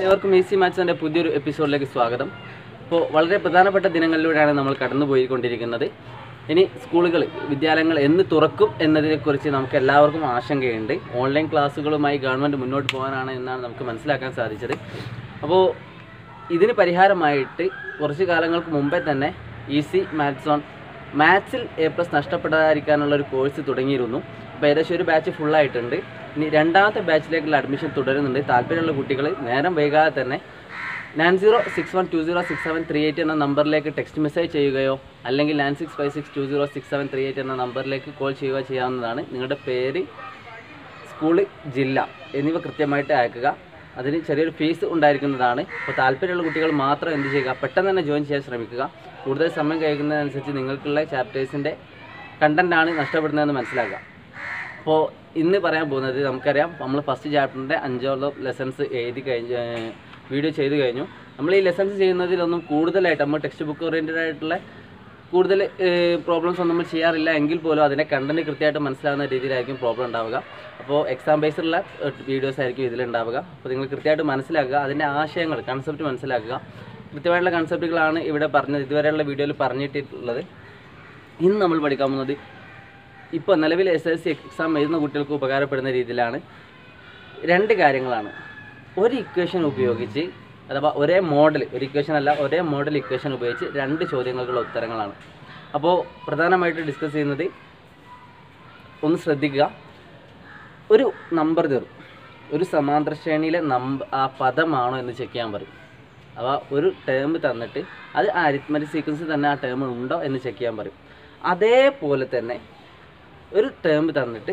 ഏവർക്കും ഈസി മാത്സിൻ്റെ പുതിയൊരു എപ്പിസോഡിലേക്ക് സ്വാഗതം ഇപ്പോൾ വളരെ പ്രധാനപ്പെട്ട ദിനങ്ങളിലൂടെയാണ് നമ്മൾ കടന്നു പോയിക്കൊണ്ടിരിക്കുന്നത് ഇനി സ്കൂളുകൾ വിദ്യാലയങ്ങൾ എന്ന് തുറക്കും എന്നതിനെക്കുറിച്ച് നമുക്ക് എല്ലാവർക്കും ആശങ്കയുണ്ട് ഓൺലൈൻ ക്ലാസ്സുകളുമായി ഗവൺമെൻറ് മുന്നോട്ട് പോകാനാണ് എന്നാണ് നമുക്ക് മനസ്സിലാക്കാൻ സാധിച്ചത് അപ്പോൾ ഇതിന് പരിഹാരമായിട്ട് കുറച്ച് കാലങ്ങൾക്ക് മുമ്പേ തന്നെ ഈസി മാത്സ് ഓൺ മാത്സിൽ എ പ്ലസ് നഷ്ടപ്പെടാതിരിക്കാനുള്ള ഒരു കോഴ്സ് തുടങ്ങിയിരുന്നു അപ്പോൾ ഏകദേശം ഒരു ബാച്ച് ഫുള്ളായിട്ടുണ്ട് ഇനി രണ്ടാമത്തെ ബാച്ചിലേക്കുള്ള അഡ്മിഷൻ തുടരുന്നുണ്ട് താല്പര്യമുള്ള കുട്ടികൾ നേരം വൈകാതെ തന്നെ nine zero six one two zero six seven three eight എന്ന നമ്പറിലേക്ക് ടെക്സ്റ്റ് മെസ്സേജ് ചെയ്യുകയോ അല്ലെങ്കിൽ nine six five six two zero six seven three eight എന്ന നമ്പറിലേക്ക് കോൾ ചെയ്യുകയോ ചെയ്യാവുന്നതാണ് നിങ്ങളുടെ പേര് സ്കൂള് ജില്ല എന്നിവ കൃത്യമായിട്ട് അയക്കുക അതിന് ചെറിയൊരു ഫീസ് ഉണ്ടായിരിക്കുന്നതാണ് അപ്പോൾ താല്പര്യമുള്ള കുട്ടികൾ മാത്രം എന്ത് ചെയ്യുക പെട്ടെന്ന് തന്നെ ജോയിൻ ചെയ്യാൻ ശ്രമിക്കുക കൂടുതൽ സമയം കഴിക്കുന്നതനുസരിച്ച് നിങ്ങൾക്കുള്ള ചാപ്റ്റേഴ്സിൻ്റെ കണ്ടൻറ്റാണ് നഷ്ടപ്പെടുന്നതെന്ന് മനസ്സിലാക്കുക അപ്പോൾ ഇന്ന് പറയാൻ പോകുന്നത് നമുക്കറിയാം നമ്മൾ ഫസ്റ്റ് ചാപ്റ്ററിൻ്റെ അഞ്ചോളം ലെസൺസ് എഴുതി കഴിഞ്ഞ് വീഡിയോ ചെയ്ത് കഴിഞ്ഞു നമ്മൾ ഈ ലെസൺസ് ചെയ്യുന്നതിലൊന്നും കൂടുതലായിട്ട് നമ്മൾ ടെക്സ്റ്റ് ബുക്ക് ഓറിയൻറ്റഡ് ആയിട്ടുള്ള കൂടുതൽ പ്രോബ്ലംസ് ഒന്നും നമ്മൾ ചെയ്യാറില്ല എങ്കിൽ പോലും അതിൻ്റെ കണ്ടന്റ് കൃത്യമായിട്ട് മനസ്സിലാവുന്ന രീതിയിലായിരിക്കും പ്രോബ്ലം ഉണ്ടാവുക അപ്പോൾ എക്സാം ബേസ്ഡുള്ള വീഡിയോസ് ആയിരിക്കും ഇതിലുണ്ടാവുക അപ്പോൾ നിങ്ങൾ കൃത്യമായിട്ട് മനസ്സിലാക്കുക അതിൻ്റെ ആശയങ്ങൾ കൺസെപ്റ്റ് മനസ്സിലാക്കുക കൃത്യമായിട്ടുള്ള കൺസെപ്റ്റുകളാണ് ഇവിടെ പറഞ്ഞത് ഇതുവരെയുള്ള വീഡിയോയിൽ പറഞ്ഞിട്ടുള്ളത് ഇന്ന് നമ്മൾ പഠിക്കാൻ പോകുന്നത് ഇപ്പോൾ നിലവിൽ എസ് എൽ സി എക്സാം എഴുതുന്ന കുട്ടികൾക്ക് ഉപകാരപ്പെടുന്ന രീതിയിലാണ് രണ്ട് കാര്യങ്ങളാണ് ഒരു ഇക്വേഷൻ ഉപയോഗിച്ച് അഥവാ ഒരേ മോഡൽ ഒരു ഇക്വേഷൻ അല്ല ഒരേ മോഡൽ ഇക്വേഷൻ ഉപയോഗിച്ച് രണ്ട് ചോദ്യങ്ങൾക്കുള്ള ഉത്തരങ്ങളാണ് അപ്പോൾ പ്രധാനമായിട്ട് ഡിസ്കസ് ചെയ്യുന്നത് ഒന്ന് ശ്രദ്ധിക്കുക ഒരു നമ്പർ തരും ഒരു സമാന്തര ശ്രേണിയിലെ നമ്പ ആ പദമാണോ എന്ന് ചെക്ക് ചെയ്യാൻ പറയും അഥവാ ഒരു ടേം തന്നിട്ട് അത് ആ അരിത്മറ്റിക് സീക്വൻസ് തന്നെ ആ ടേം ഉണ്ടോ എന്ന് ചെക്ക് ചെയ്യാൻ പറയും അതേപോലെ തന്നെ ഒരു ടേം തന്നിട്ട്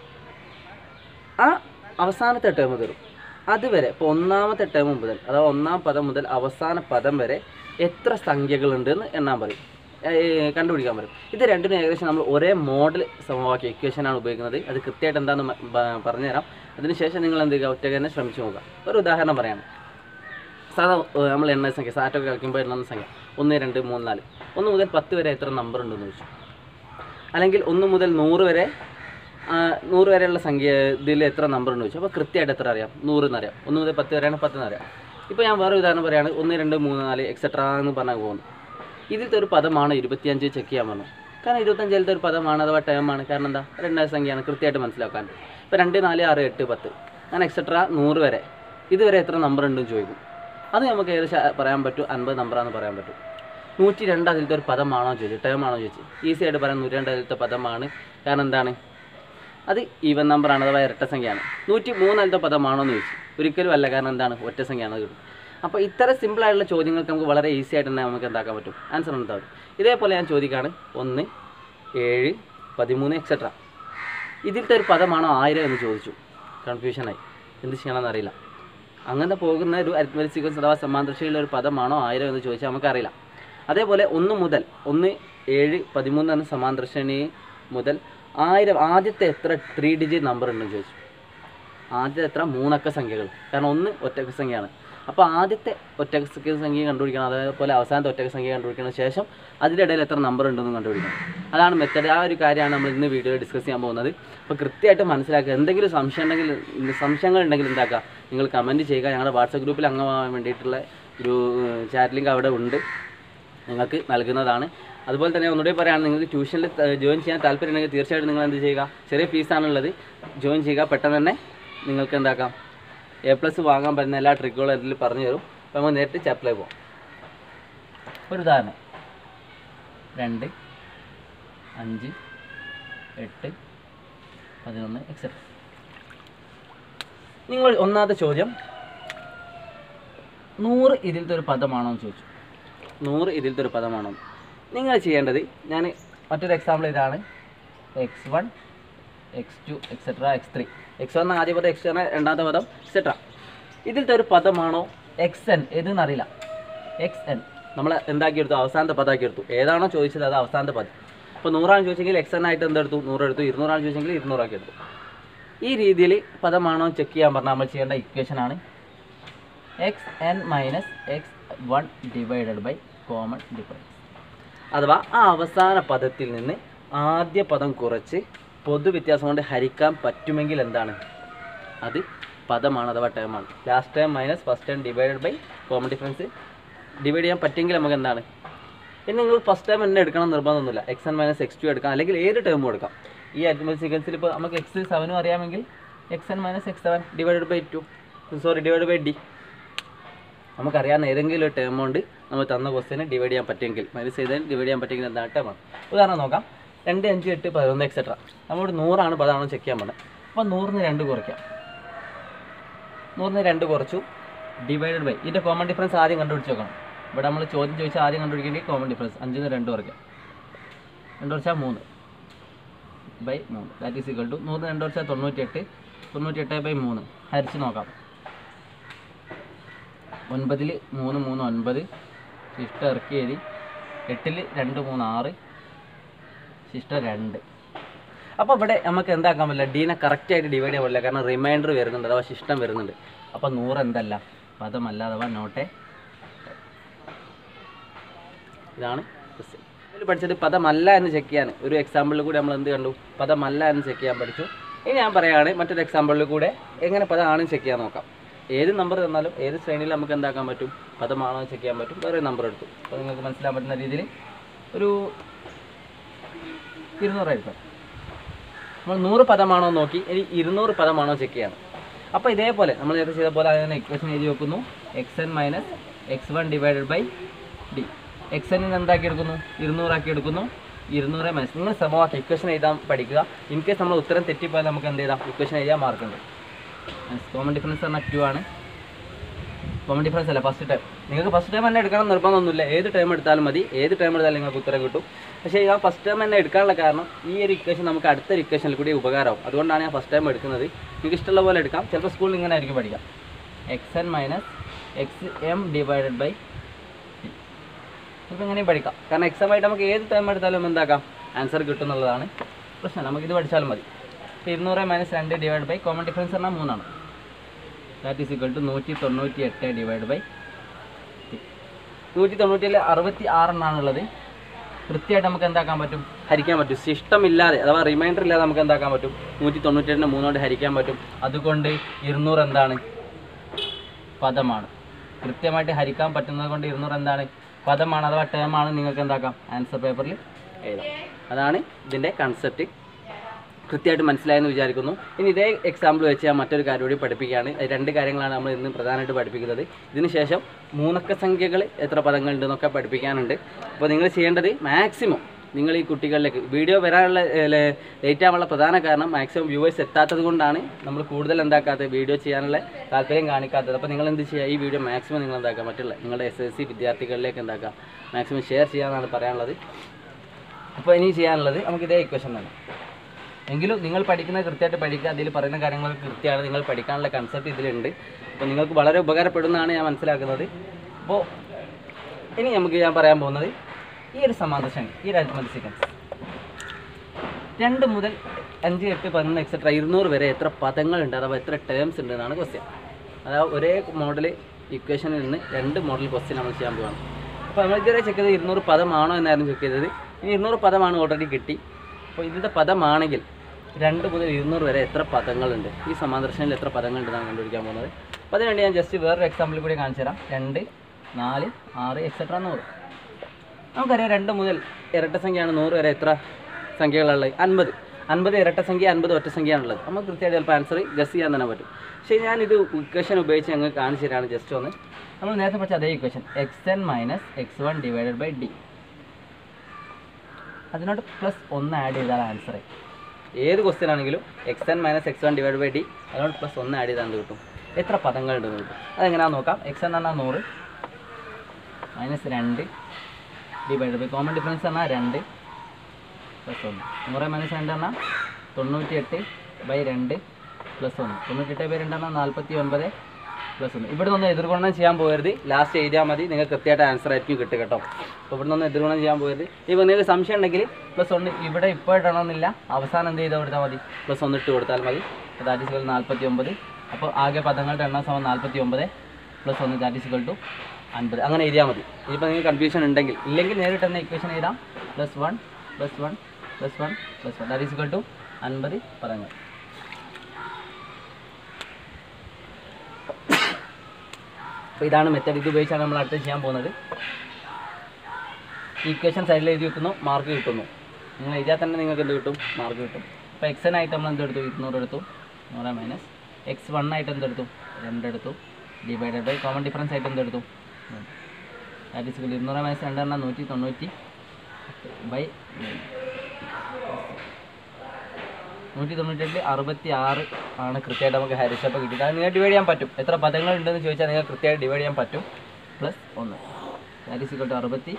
ആ അവസാനത്തെ ടേം തരും അതുവരെ ഇപ്പോൾ ഒന്നാമത്തെ ടേം മുതൽ അഥവാ ഒന്നാം പദം മുതൽ അവസാന പദം വരെ എത്ര സംഖ്യകളുണ്ട് എന്ന് എണ്ണാൻ പറയും ഏർ കണ്ടുപിടിക്കാൻ പറയും ഇത് രണ്ടിനും ഏകദേശം നമ്മൾ ഒരേ മോഡൽ സമവാക്യം ഇക്വേഷനാണ് ഉപയോഗിക്കുന്നത് അത് കൃത്യമായിട്ട് എന്താണെന്ന് മ- പ- പറഞ്ഞുതരാം അതിനുശേഷം നിങ്ങൾ എന്ത് ചെയ്യുക ഒറ്റ തന്നെ ശ്രമിച്ചു നോക്കുക ഒരു ഉദാഹരണം പറയാണ് സാധാ ഏർ നമ്മൾ എണ്ണ സംഖ്യ സാറ്റൊക്കെ കളിക്കുമ്പോൾ എണ്ണുന്ന സംഖ്യ ഒന്ന് രണ്ട് മൂന്ന് നാല് ഒന്ന് മുതൽ പത്ത് വരെ എത്ര നമ്പർ ഉണ്ടെന്ന് ചോദിച്ചു അല്ലെങ്കിൽ ഒന്ന് മുതൽ നൂറ് വരെ ആ, നൂറ് വരെയുള്ള സംഖ്യ ഇതിൽ എത്ര നമ്പർ ഉണ്ട് ചോദിച്ചു അപ്പോൾ കൃത്യമായിട്ട് എത്ര അറിയാം നൂറ് എന്നറിയാം ഒന്ന് മുതൽ പത്ത് വരെയാണ് പത്ത് എന്നറിയാം ഇപ്പോൾ ഞാൻ വേറെ ഉദാഹരണം പറയുകയാണ് ഒന്ന് രണ്ട് മൂന്ന് നാല് എക്സെട്ര എന്ന് പറഞ്ഞാൽ പോകുന്നു ഇതിലത്തെ ഒരു പദമാണ് ഇരുപത്തിയഞ്ച് ചെക്ക് ചെയ്യാൻ പറഞ്ഞു കാരണം ഇരുപത്തഞ്ചിലത്തെ ഒരു പദമാണ് അഥവാ ടേമാണ് കാരണം എന്താ രണ്ടാം സംഖ്യയാണ് കൃത്യമായിട്ട് മനസ്സിലാക്കാൻ ഇപ്പോൾ രണ്ട് നാല് ആറ് എട്ട് പത്ത് അങ്ങനെ എക്സെട്ര നൂറ് വരെ ഇതുവരെ എത്ര നമ്പർ ഉണ്ടെന്ന് ചോദിക്കും അത് നമുക്ക് ഏകദേശം പറയാൻ പറ്റും അൻപത് നമ്പറാന്ന് പറയാൻ പറ്റും നൂറ്റി രണ്ട് അതിലത്തെ ഒരു പദമാണോ ചോദിച്ചു ടേം ആണോ ചോദിച്ചു ഈസി ആയിട്ട് പറയാം നൂറ്റി രണ്ട് അതിലത്തെ പദമാണ് കാരണം എന്താണ് അത് ഈവൻ നമ്പറാണ് അഥവാ ഇരട്ട സംഖ്യയാണ് നൂറ്റി മൂന്ന് അതിലത്തെ പദമാണോ എന്ന് ചോദിച്ചു ഒരിക്കലും അല്ല കാരണം എന്താണ് ഒറ്റ സംഖ്യയാണ് അത് കിട്ടും അപ്പോൾ ഇത്തരം സിമ്പിൾ ആയിട്ടുള്ള ചോദ്യങ്ങൾക്ക് നമുക്ക് വളരെ ഈസി ആയിട്ട് തന്നെ നമുക്ക് എന്താക്കാൻ പറ്റും ആൻസർ ഉണ്ടാവും ഇതേപോലെ ഞാൻ ചോദിക്കുകയാണ് ഒന്ന് ഏഴ് പതിമൂന്ന് എക്സെട്ര ഇതിലത്തെ ഒരു പദമാണോ ആയിരം എന്ന് ചോദിച്ചു കൺഫ്യൂഷനായി എന്ത് ചെയ്യണമെന്ന് അറിയില്ല അങ്ങനെ പോകുന്ന ഒരു അരിത്മറ്റിക് സീക്വൻസ് അഥവാ സമാന്തരശയിലുള്ള ഒരു പദമാണോ ആയിരം എന്ന് ചോദിച്ചാൽ നമുക്കറിയില്ല അതേപോലെ ഒന്ന് മുതൽ ഒന്ന് ഏഴ് പതിമൂന്ന് എന്ന സമാന്തര ശ്രേണി മുതൽ ആയിരം ആദ്യത്തെ എത്ര ത്രീ ഡിജിറ്റ് നമ്പർ ഉണ്ടെന്ന് ചോദിച്ചു ആദ്യത്തെ എത്ര മൂന്നക്ക സംഖ്യകൾ കാരണം ഒന്ന് ഒറ്റക്ക സംഖ്യയാണ് അപ്പോൾ ആദ്യത്തെ ഒറ്റക്ക സംഖ്യ കണ്ടുപിടിക്കണം അതേപോലെ അവസാനത്തെ ഒറ്റക്ക സംഖ്യ കണ്ടുപിടിക്കണം ശേഷം അതിൻ്റെ ഇടയിൽ എത്ര നമ്പർ ഉണ്ടെന്ന് കണ്ടുപിടിക്കണം അതാണ് മെത്തഡ് ആ ഒരു കാര്യമാണ് നമ്മൾ ഇന്ന് വീഡിയോയിൽ ഡിസ്കസ് ചെയ്യാൻ പോകുന്നത് അപ്പോൾ കൃത്യമായിട്ട് മനസ്സിലാക്കുക എന്തെങ്കിലും സംശയം ഉണ്ടെങ്കിൽ സംശയങ്ങൾ ഉണ്ടെങ്കിൽ എന്താക്കുക നിങ്ങൾ കമൻറ്റ് ചെയ്യുക ഞങ്ങളുടെ വാട്സപ്പ് ഗ്രൂപ്പിൽ അംഗമാകാൻ വേണ്ടിയിട്ടുള്ള ഒരു ചാറ്റ് ലിങ്ക് അവിടെ ഉണ്ട് നിങ്ങൾക്ക് നൽകുന്നതാണ് അതുപോലെ തന്നെ ഒന്നുകൂടി പറയുകയാണ് നിങ്ങൾക്ക് ട്യൂഷനിൽ ജോയിൻ ചെയ്യാൻ താല്പര്യം ഉണ്ടെങ്കിൽ തീർച്ചയായിട്ടും നിങ്ങൾ എന്ത് ചെയ്യുക ചെറിയ ഫീസാണുള്ളത് ജോയിൻ ചെയ്യുക പെട്ടെന്ന് തന്നെ നിങ്ങൾക്ക് എന്താക്കാം എ പ്ലസ് വാങ്ങാൻ പറ്റുന്ന എല്ലാ ട്രിക്കുകളും ഇതിൽ പറഞ്ഞു തരും അപ്പോൾ നമുക്ക് നേരിട്ട് ചാപ്റ്ററിലേക്ക് പോകാം ഒരു ഉദാഹരണം രണ്ട് അഞ്ച് എട്ട് പതിനൊന്ന് എക്സെട്ര നിങ്ങൾ ഒന്നാമത്തെ ചോദ്യം നൂറ് ഇതിലത്തെ ഒരു പദമാണോ എന്ന് ചോദിച്ചു നൂറ് ഇതിലത്തെ ഒരു പദമാണോ നിങ്ങൾ ചെയ്യേണ്ടത് ഞാൻ മറ്റൊരു എക്സാമ്പിൾ ഇതാണ് X one X two etcetera X three X one ആദ്യ പദം എക്സ് രണ്ടാമത്തെ പദം എക്സെട്ര ഇതിലത്തെ ഒരു പദമാണോ എക്സ് എൻ ഏതെന്നറിയില്ല എക്സ് എൻ നമ്മൾ എന്താക്കിയെടുത്തു അവസാനത്തെ പദമാക്കി എടുത്തു ഏതാണോ ചോദിച്ചത് അത് അവസാനത്തെ പദം ഇപ്പോൾ നൂറാണ് ചോദിച്ചെങ്കിൽ എക്സ് എൻ ആയിട്ട് എന്തെടുത്തു നൂറെടുത്തു ഇരുന്നൂറാണ് ചോദിച്ചെങ്കിൽ ഇരുന്നൂറാക്കി എടുത്തു ഈ രീതിയിൽ പദമാണോ ചെക്ക് ചെയ്യാൻ പറഞ്ഞാൽ നമ്മൾ ചെയ്യേണ്ട ഇക്വേഷൻ ആണ് X N minus X one divided by common difference അഥവാ ആ അവസാന പദത്തിൽ നിന്ന് ആദ്യ പദം കുറച്ച് പൊതുവ്യത്യാസം കൊണ്ട് ഹരിക്കാൻ പറ്റുമെങ്കിൽ എന്താണ് അത് പദമാണ് അഥവാ ടേമാണ് last time minus first time divided by common difference divide ചെയ്യാൻ പറ്റുമെങ്കിൽ നമുക്ക് എന്താണ് ഇനി നിങ്ങൾ ഫസ്റ്റ് ടൈം തന്നെ എടുക്കണം എന്ന് നിർബന്ധമൊന്നുമില്ല X N minus X two എടുക്കാം അല്ലെങ്കിൽ ഏത് ടേമും എടുക്കാം ഈ അരിമൽ സീക്വൻസിൽ ഇപ്പോൾ നമുക്ക് എക്സ് സെവനും അറിയാമെങ്കിൽ X N minus X seven divided by two sorry divide by D നമുക്കറിയാവുന്ന ഏതെങ്കിലും ഒരു ടേം കൊണ്ട് നമ്മൾ തന്ന ക്വസ്റ്റിനെ ഡിവൈഡ് ചെയ്യാൻ പറ്റുമെങ്കിൽ മൈനസ് ചെയ്തതിന് ഡിവൈഡ് ചെയ്യാൻ പറ്റുമെങ്കിൽ എന്താണ് ടേമാണ് ഉദാഹരണം നോക്കാം രണ്ട് അഞ്ച് എട്ട് പതിനൊന്ന് എക്സെട്ര നമ്മളോട് നൂറാണ് പതാണോ ചെക്ക് ചെയ്യാൻ പറഞ്ഞത് അപ്പോൾ നൂറിന് രണ്ട് കുറയ്ക്കാം നൂറിന് രണ്ട് കുറച്ചു ഡിവൈഡഡ് ബൈ ഇതിൻ്റെ കോമൺ ഡിഫറൻസ് ആദ്യം കണ്ടുപിടിച്ച് നോക്കണം ഇവിടെ നമ്മൾ ചോദ്യം ചോദിച്ചാൽ ആദ്യം കണ്ടുപിടിക്കേണ്ടി കോമൺ ഡിഫറൻസ് അഞ്ചിന് രണ്ട് കുറയ്ക്കാം രണ്ട് കുറച്ചാൽ മൂന്ന് ബൈ മൂന്ന് ദാറ്റ് ഈസ് ഈക്വൽ ടു നൂറിന് രണ്ട് കുറച്ചാൽ തൊണ്ണൂറ്റിയെട്ട് തൊണ്ണൂറ്റിയെട്ട് ബൈ മൂന്ന് ഹരിച്ച് നോക്കാം ഒൻപതിൽ മൂന്ന് മൂന്ന് ഒൻപത് ശിഷ്ട ഇറക്കി എഴുതി എട്ടിൽ രണ്ട് മൂന്ന് ആറ് ശിഷ്ട രണ്ട് അപ്പോൾ ഇവിടെ നമുക്ക് എന്താക്കാൻ പറ്റില്ല ഡീനെ കറക്റ്റായിട്ട് ഡിവൈഡ് ചെയ്യാൻ പറ്റില്ല കാരണം റിമൈൻഡർ വരുന്നുണ്ട് അഥവാ ശിഷ്ടം വരുന്നുണ്ട് അപ്പോൾ നൂറ് എന്തല്ല പദമല്ല അഥവാ നോട്ടെ ഇതാണ് ക്വസ്റ്റ്യൻ ഇതിൽ പഠിച്ചത് പദമല്ല എന്ന് ചെക്ക് ചെയ്യാൻ ഒരു എക്സാമ്പിളിൽ കൂടെ നമ്മൾ എന്ത് കണ്ടു പദമല്ല എന്ന് ചെക്ക് ചെയ്യാൻ പഠിച്ചു ഇനി ഞാൻ പറയുകയാണ് മറ്റൊരു എക്സാമ്പിളിൽ കൂടെ എങ്ങനെ പദമാണെന്ന് ചെക്ക് ചെയ്യാൻ നോക്കാം ഏത് നമ്പർ തന്നാലും ഏത് ശ്രേണിയിൽ നമുക്ക് എന്താക്കാൻ പറ്റും പദമാണോ ചെക്ക് ചെയ്യാൻ പറ്റും വേറെ നമ്പർ എടുത്തു അപ്പോൾ നിങ്ങൾക്ക് മനസ്സിലാൻ പറ്റുന്ന രീതിയിൽ ഒരു ഇരുന്നൂറായിരിക്കും നമ്മൾ നൂറ് പദമാണോ നോക്കി ഇനി ഇരുന്നൂറ് പദമാണോ ചെക്ക് ചെയ്യണം അപ്പോൾ ഇതേപോലെ നമ്മൾ നേരത്തെ ചെയ്ത പോലെ അതിനെ ഇക്വേഷൻ എഴുതി വെക്കുന്നു X N minus X one divided by D X എന്നിന് എന്താക്കി എടുക്കുന്നു ഇരുന്നൂറാക്കി എടുക്കുന്നു ഇരുന്നൂറ് മൈനസ് നിങ്ങൾ സമവാക്യം ഇക്വേഷൻ എഴുതാൻ പഠിക്കുക ഇൻ കേസ് നമ്മൾ ഉത്തരം തെറ്റിപ്പോയാൽ നമുക്ക് എന്ത് ചെയ്താം ഇക്വേഷൻ എഴുതാൻ മാർക്കുണ്ട് കോമൺ ഡിഫറൻസ് പറഞ്ഞാൽ ടു ആണ് കോമൺ ഡിഫറൻസ് അല്ല ഫസ്റ്റ് ടൈം നിങ്ങൾക്ക് ഫസ്റ്റ് ടൈം തന്നെ എടുക്കണം നിർബന്ധമൊന്നുമില്ല ഏത് ടൈം എടുത്താലും മതി ഏത് ടൈം എടുത്താലും നിങ്ങൾക്ക് ഉത്തരം കിട്ടും പക്ഷേ ഞാൻ ഫസ്റ്റ് ടൈം തന്നെ എടുക്കാനുള്ള കാരണം ഈ ഒരു ഇക്വേഷൻ നമുക്ക് അടുത്തൊരു ഇക്വേഷനിൽ കൂടി ഉപകാരമാവും അതുകൊണ്ടാണ് ഞാൻ ഫസ്റ്റ് ടൈം എടുക്കുന്നത് നിങ്ങൾക്ക് ഇഷ്ടമുള്ള പോലെ എടുക്കാം ചിലപ്പോൾ സ്കൂളിൽ ഇങ്ങനെ ആയിരിക്കും പഠിക്കാം X N minus X M divided by ഇപ്പോൾ ഇങ്ങനെയും പഠിക്കാം കാരണം എക്സാം ആയിട്ട് നമുക്ക് ഏത് ടൈം എടുത്താലും എന്താക്കാം ആൻസർ കിട്ടും എന്നുള്ളതാണ് പ്രശ്നം നമുക്കിത് പഠിച്ചാലും മതി ഇപ്പോൾ ഇരുന്നൂറ് മൈനസ് രണ്ട് ഡിവൈഡ് ബൈ കോമൺ ഡിഫറൻസ് പറഞ്ഞാൽ മൂന്നാണ് ദാറ്റ് ഈസ് ഇക്വൽ ടു നൂറ്റി തൊണ്ണൂറ്റി എട്ട് ഡിവൈഡ് ബൈ നൂറ്റി തൊണ്ണൂറ്റിയിൽ അറുപത്തി ആറെണ്ണാണുള്ളത് കൃത്യമായിട്ട് നമുക്ക് എന്താക്കാൻ പറ്റും ഹരിക്കാൻ പറ്റും ശിഷ്ടമില്ലാതെ അഥവാ റിമൈൻഡർ ഇല്ലാതെ നമുക്ക് എന്താക്കാൻ പറ്റും നൂറ്റി തൊണ്ണൂറ്റെട്ടിന് മൂന്നോട്ട് ഹരിക്കാൻ പറ്റും അതുകൊണ്ട് ഇരുന്നൂറ് എന്താണ് പദമാണ് കൃത്യമായിട്ട് ഹരിക്കാൻ പറ്റുന്നത് കൊണ്ട് ഇരുന്നൂറ് എന്താണ് പദമാണ് അഥവാ ടേമാണ് നിങ്ങൾക്ക് എന്താക്കാം ആൻസർ പേപ്പറിൽ എഴുതാം അതാണ് ഇതിൻ്റെ കൺസെപ്റ്റ് കൃത്യമായിട്ട് മനസ്സിലായെന്ന് വിചാരിക്കുന്നു ഇനി ഇതേ എക്സാമ്പിൾ വെച്ച് ഞാൻ മറ്റൊരു കാര്യം കൂടി പഠിപ്പിക്കുകയാണ് അത് രണ്ട് കാര്യങ്ങളാണ് നമ്മൾ ഇന്ന് പ്രധാനമായിട്ട് പഠിപ്പിക്കുന്നത് ഇതിന് ശേഷം മൂന്നക്ക സംഖ്യകൾ എത്ര പദങ്ങളുണ്ട് എന്നൊക്കെ പഠിപ്പിക്കാനുണ്ട് അപ്പോൾ നിങ്ങൾ ചെയ്യേണ്ടത് മാക്സിമം നിങ്ങൾ ഈ കുട്ടികളിലേക്ക് വീഡിയോ വരാനുള്ള ലേറ്റ് ആവാനുള്ള പ്രധാന കാരണം മാക്സിമം വ്യൂവേഴ്സ് എത്താത്തത് കൊണ്ടാണ് നമ്മൾ കൂടുതൽ എന്താക്കാത്തത് വീഡിയോ ചെയ്യാനുള്ള താല്പര്യം കാണിക്കാത്തത് അപ്പോൾ നിങ്ങൾ എന്ത് ചെയ്യുക ഈ വീഡിയോ മാക്സിമം നിങ്ങൾ എന്താക്കുക മറ്റുള്ള നിങ്ങളുടെ എസ് എസ് സി വിദ്യാർത്ഥികളിലേക്ക് എന്താക്കുക മാക്സിമം ഷെയർ ചെയ്യാനാണ് പറയാനുള്ളത് അപ്പോൾ ഇനി ചെയ്യാനുള്ളത് നമുക്ക് ഇതേ ഇക്വേഷൻ തന്നെ എങ്കിലും നിങ്ങൾ പഠിക്കുന്നത് കൃത്യമായിട്ട് പഠിക്കുക അതിൽ പറയുന്ന കാര്യങ്ങളൊക്കെ കൃത്യമാണ് നിങ്ങൾ പഠിക്കാനുള്ള കൺസെപ്റ്റ് ഇതിലുണ്ട് അപ്പോൾ നിങ്ങൾക്ക് വളരെ ഉപകാരപ്പെടുന്നതാണ് ഞാൻ മനസ്സിലാക്കുന്നത് അപ്പോൾ ഇനി നമുക്ക് ഞാൻ പറയാൻ പോകുന്നത് ഈ ഒരു സമാന്തര ശ്രേണി ഈ ഒരു അരിത്മെറ്റിക് സീക്വൻസ് രണ്ട് മുതൽ അഞ്ച് എട്ട് പതിനൊന്ന് എക്സെട്ര ഇരുന്നൂറ് വരെ എത്ര പദങ്ങളുണ്ട് അഥവാ എത്ര ടേംസ് ഉണ്ട് എന്നാണ് ക്വസ്റ്റ്യൻ അതായത് ഒരേ മോഡൽ ഇക്വേഷനിൽ നിന്ന് രണ്ട് മോഡൽ ക്വസ്റ്റ്യൻ നമ്മൾ ചെയ്യാൻ പോവാണ് അപ്പോൾ നമ്മൾ ഇതുവരെ ചെക്ക് ചെയ്തത് ഇരുന്നൂറ് പദമാണോ എന്നായിരുന്നു ചെക്ക് ചെയ്തത് ഇനി ഇരുന്നൂറ് പദമാണ് ഓൾറെഡി കിട്ടി അപ്പോൾ ഇതിൻ്റെ പദമാണെങ്കിൽ രണ്ട് മുതൽ ഇരുന്നൂറ് വരെ എത്ര പദങ്ങളുണ്ട് ഈ സമാന്തർശനിൽ എത്ര പദങ്ങളുണ്ട് എന്നാണ് കണ്ടുപിടിക്കാൻ പോകുന്നത് അപ്പോൾ അതിനുവേണ്ടി ഞാൻ ജസ്റ്റ് വേറൊരു എക്സാമ്പിൾ കൂടി കാണിച്ചു തരാം രണ്ട് നാല് ആറ് എക്സെട്ര നൂറ് നമുക്കറിയാം രണ്ട് മുതൽ ഇരട്ട സംഖ്യയാണ് നൂറ് വരെ എത്ര സംഖ്യകളുള്ളത് അൻപത് അൻപത് ഇരട്ട സംഖ്യ അൻപത് ഒറ്റ സംഖ്യയാണുള്ളത് നമുക്ക് കൃത്യമായിട്ട് ചിലപ്പോൾ ആൻസർ ഗസ് ചെയ്യാൻ തന്നെ പറ്റും പക്ഷേ ഞാനിത് ഇക്വേഷൻ ഉപയോഗിച്ച് ഞങ്ങൾ കാണിച്ചു തരാണ് ജസ്റ്റ് ഒന്ന് നമ്മൾ നേരത്തെ പഠിച്ച അതേ equation X N minus X one divided by D അതിനോട് പ്ലസ് ഒന്ന് ആഡ് ചെയ്താൽ ആൻസർ ഏത് ക്വസ്റ്റ്യൻ ആണെങ്കിലും X N minus X one divide by D അതിനോട് പ്ലസ് ഒന്ന് ആഡ് ചെയ്താൽ എന്ത് കിട്ടും എത്ര പദങ്ങളുണ്ടെന്ന് കിട്ടും അതെങ്ങനെയാണെന്ന് നോക്കാം എക്സ് എന്ന് പറഞ്ഞാൽ നൂറ് മൈനസ് രണ്ട് ഡിവൈഡ് ബൈ കോമൺ ഡിഫറൻസ് പറഞ്ഞാൽ രണ്ട് പ്ലസ് ഒന്ന് നൂറ് മൈനസ് രണ്ട് പറഞ്ഞാൽ തൊണ്ണൂറ്റി എട്ട് ബൈ രണ്ട് പ്ലസ് ഒന്ന് തൊണ്ണൂറ്റെട്ട് ബൈ രണ്ട് പറഞ്ഞാൽ നാൽപ്പത്തി ഒൻപത് പ്ലസ് ഒന്ന് ഇവിടെ നിന്ന് എതിർഗുണം ചെയ്യാൻ പോകരുത് ലാസ്റ്റ് എഴുതിയാൽ മതി നിങ്ങൾക്ക് കൃത്യമായിട്ട് ആൻസർ ആയിരിക്കും കിട്ടുക കേട്ടോ അപ്പോൾ ഇവിടെ നിന്ന് എതിർഗുണം ചെയ്യാൻ പോകരുത് ഇപ്പോൾ നിങ്ങൾക്ക് സംശയം ഉണ്ടെങ്കിൽ പ്ലസ് ഒന്ന് ഇവിടെ ഇപ്പോൾ ഇടണമെന്നില്ല അവസാനം എന്ത് ചെയ്താൽ കൊടുത്താൽ മതി പ്ലസ് ഒന്ന് ഇട്ട് കൊടുത്താൽ മതി ദാറ്റ് ഇസ് നാൽപ്പത്തി ഒമ്പത് അപ്പോൾ ആകെ പദങ്ങളുടെ എണ്ണം സമയം നാൽപ്പത്തി ഒമ്പത് പ്ലസ് ഒന്ന് ദാറ്റ് ഇസ് ടു അൻപത് അങ്ങനെ എഴുതിയാൽ മതി ഇനിയിപ്പോൾ നിങ്ങൾക്ക് കൺഫ്യൂഷൻ ഉണ്ടെങ്കിൽ ഇല്ലെങ്കിൽ നേരിട്ട് തന്നെ ഇക്വേഷൻ എഴുതാം plus one plus one plus one plus one that is two അൻപത് പദങ്ങൾ അപ്പോൾ ഇതാണ് മെത്തേഡ് ഇത് ഉപയോഗിച്ചാണ് നമ്മൾ അടുത്ത് ചെയ്യാൻ പോകുന്നത് ഈക്വേഷൻ സൈഡിൽ എഴുതി വെക്കുന്നു മാർക്ക് കിട്ടുന്നു നിങ്ങൾ എഴുതിയാൽ തന്നെ നിങ്ങൾക്ക് എന്ത് കിട്ടും മാർക്ക് കിട്ടും അപ്പോൾ എക്സ് ആയിട്ട് നമ്മൾ എന്തെടുത്തു ഇരുന്നൂറ് എടുത്തു നൂറ് മൈനസ് എക്സ് വൺ ആയിട്ട് എന്തെടുത്തു രണ്ടെടുത്തു ഡിവൈഡഡ് ബൈ കോമൺ ഡിഫറൻസ് ആയിട്ട് എന്തെടുത്തു ദാറ്റ് ഇസ് ഇരുന്നൂറ് മൈനസ് രണ്ടെണ്ണം നൂറ്റി തൊണ്ണൂറ്റി ബൈ നൂറ്റി തൊണ്ണൂറ്റെട്ടിൽ അറുപത്തി ആറ് ആണ് കൃത്യമായിട്ട് നമുക്ക് ഹരിച്ചപ്പോൾ കിട്ടിയത് അത് നിങ്ങൾക്ക് ഡിവൈഡ് ചെയ്യാൻ പറ്റും എത്ര പദങ്ങൾ ഉണ്ടെന്ന് ചോദിച്ചാൽ നിങ്ങൾക്ക് കൃത്യമായിട്ട് ഡിവൈഡ് ചെയ്യാൻ പറ്റും പ്ലസ് ഒന്ന് ദാറ്റ് ഇസ് ഇക്വൽ ടു അറുപത്തി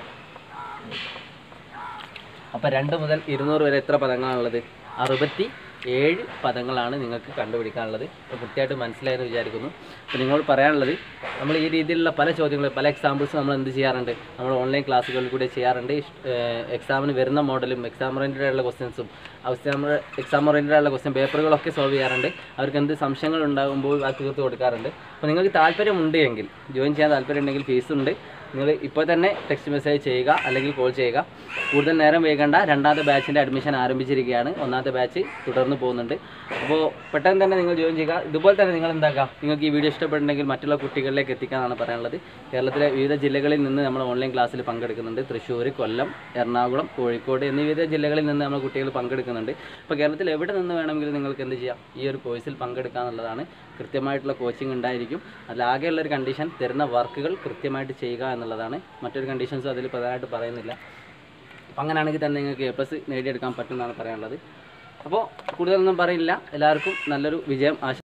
അപ്പോൾ രണ്ട് മുതൽ ഇരുന്നൂറ് വരെ എത്ര പദങ്ങളാണുള്ളത് അറുപത്തി ഏഴ് പദങ്ങളാണ് നിങ്ങൾക്ക് കണ്ടുപിടിക്കാനുള്ളത് അപ്പോൾ കൃത്യമായിട്ട് മനസ്സിലായെന്ന് വിചാരിക്കുന്നു അപ്പോൾ നിങ്ങളോട് പറയാനുള്ളത് നമ്മൾ ഈ രീതിയിലുള്ള പല ചോദ്യങ്ങൾ പല എക്സാമ്പിൾസ് നമ്മൾ എന്ത് ചെയ്യാറുണ്ട് നമ്മൾ ഓൺലൈൻ ക്ലാസ്സുകളിൽ കൂടെ ചെയ്യാറുണ്ട് എക്സാമിന് വരുന്ന മോഡലും എക്സാം ഓറിയൻറ്റഡ് ആയിട്ടുള്ള ക്വസ്റ്റ്യൻസും എക്സാം എക്സാം ഓറിയൻറ്റഡ് ആയിട്ടുള്ള ക്വസ്റ്റ്യൻ പേപ്പറുകളൊക്കെ സോൾവ് ചെയ്യാറുണ്ട് അവർക്ക് എന്ത് സംശയങ്ങൾ ഉണ്ടാകുമ്പോൾ അത് തീർത്ത് കൊടുക്കാറുണ്ട് അപ്പോൾ നിങ്ങൾക്ക് താല്പര്യമുണ്ട് എങ്കിൽ ജോയിൻ ചെയ്യാൻ താല്പര്യം ഉണ്ടെങ്കിൽ ഫീസ് ഉണ്ട് നിങ്ങൾ ഇപ്പോൾ തന്നെ ടെക്സ്റ്റ് മെസ്സേജ് ചെയ്യുക അല്ലെങ്കിൽ കോൾ ചെയ്യുക കൂടുതൽ നേരം വൈകണ്ട രണ്ടാമത്തെ ബാച്ചിൻ്റെ അഡ്മിഷൻ ആരംഭിച്ചിരിക്കുകയാണ് ഒന്നാമത്തെ ബാച്ച് തുടർന്ന് പോകുന്നുണ്ട് അപ്പോൾ പെട്ടെന്ന് തന്നെ നിങ്ങൾ ജോയിൻ ചെയ്യുക ഇതുപോലെ തന്നെ നിങ്ങൾ എന്താക്കുക നിങ്ങൾക്ക് ഈ വീഡിയോ ഇഷ്ടപ്പെട്ടുണ്ടെങ്കിൽ മറ്റുള്ള കുട്ടികളിലേക്ക് എത്തിക്കാനാണ് പറയാനുള്ളത് കേരളത്തിലെ വിവിധ ജില്ലകളിൽ നിന്ന് നമ്മൾ ഓൺലൈൻ ക്ലാസ്സിൽ പങ്കെടുക്കുന്നുണ്ട് തൃശ്ശൂർ കൊല്ലം എറണാകുളം കോഴിക്കോട് എന്നീ വിവിധ ജില്ലകളിൽ നിന്ന് നമ്മൾ കുട്ടികൾ പങ്കെടുക്കുന്നുണ്ട് അപ്പോൾ കേരളത്തിൽ എവിടെ നിന്ന് വേണമെങ്കിലും നിങ്ങൾക്ക് എന്ത് ചെയ്യാം ഈ ഒരു കോഴ്സിൽ പങ്കെടുക്കുക എന്നുള്ളതാണ് കൃത്യമായിട്ടുള്ള കോച്ചിങ് ഉണ്ടായിരിക്കും അതിലാകെയുള്ള ഒരു കണ്ടീഷൻ തരുന്ന വർക്കുകൾ കൃത്യമായിട്ട് ചെയ്യുക എന്നുള്ളതാണ് മറ്റൊരു കണ്ടീഷൻസും അതിൽ പ്രധാനമായിട്ട് പറയുന്നില്ല അപ്പം അങ്ങനെയാണെങ്കിൽ തന്നെ നിങ്ങൾക്ക് എ പ്ലസ് നേടിയെടുക്കാൻ പറ്റുമെന്നാണ് പറയാനുള്ളത് അപ്പോൾ കൂടുതലൊന്നും പറയില്ല എല്ലാവർക്കും നല്ലൊരു വിജയം ആശ